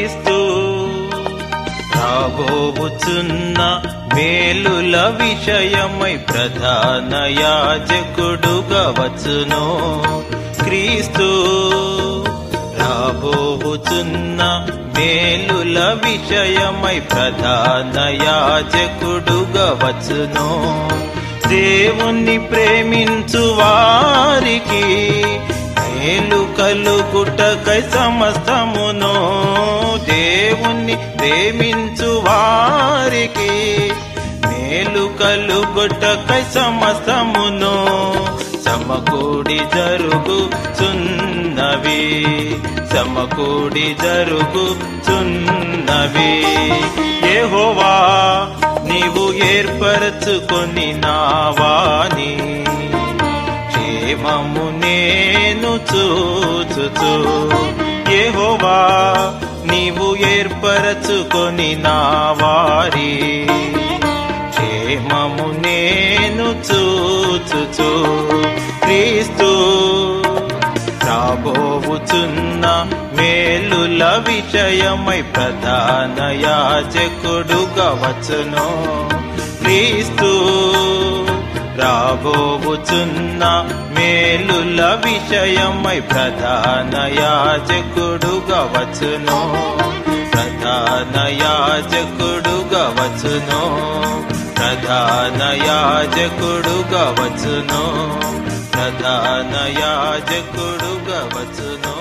క్రీస్తు రాబోవుచున్న మేలుల విషయమై ప్రధాన యాజకుడుగా వచ్చును క్రీస్తు రాబోవుచున్న మేలుల విషయమై ప్రధాన యాజకుడుగా వచ్చును దేవుణ్ణి ప్రేమించు వారికి మేలు కలుగుటకై సమస్తమును దేవుణ్ణి ప్రేమించు వారికి మేలు కలుగుటకై సమస్తమును సమకూడి జరుగుచున్నవి సమకూడి జరుగుచున్నవి యెహోవా నీవు ఏర్పరచుకొని నావాని క్షేమము నేను చూచుచు యెహోవా నీవు ఏర్పరచుకొని నా వారి క్షేమము నేను చూచుచు క్రీస్తు రాబోవుచున్న మేలుల విషయమై ప్రధాన యాజకుడుగా వచ్చును క్రీస్తు రాబోవుచున్న మేలుల విషయమై ప్రధాన యాజకుడుగా వచ్చును ప్రధాన యాజకుడుగా వచ్చును ప్రధాన యాజకుడుగా వచ్చును ప్రధాన యాజకుడుగా వచ్చును